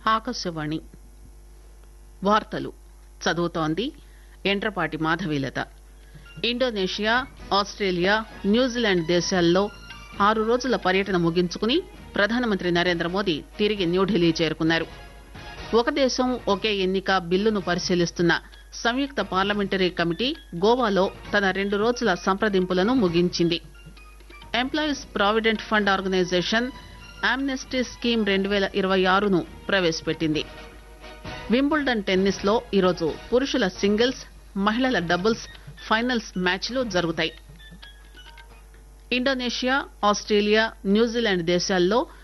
ఆకాశవాణి వార్తలు చదువుతోంది Endrapati Madhavilatha Indonesia Australia New Zealand దేశాల్లో ఆరు రోజుల పర్యటన ముగించుకుని ప్రధానమంత్రి నరేంద్ర మోదీ తిరిగి న్యూఢిల్లీ చేరుకున్నారు ఒక దేశం ఒకే ఎన్నిక బిల్లును పరిశీలిస్తున్న సంయుక్త పార్లమెంటరీ కమిటీ గోవాలో తన రెండు రోజుల సంప్రదింపులను ముగించింది employees provident fund organisation amnesty scheme రెండు పేల ఇరవై ఆరును ప్రవేశపెట్టింది వింబుల్డన్ టెన్నిస్ లో ఈరోజు పురుషుల సింగిల్స్ మహిళల డబుల్స్ ఫైనల్స్ మ్యాచ్లు జరుగుతాయి ఇండోనేషియా ఆస్టేలియా న్యూజిలాండ్ దేశాల్లో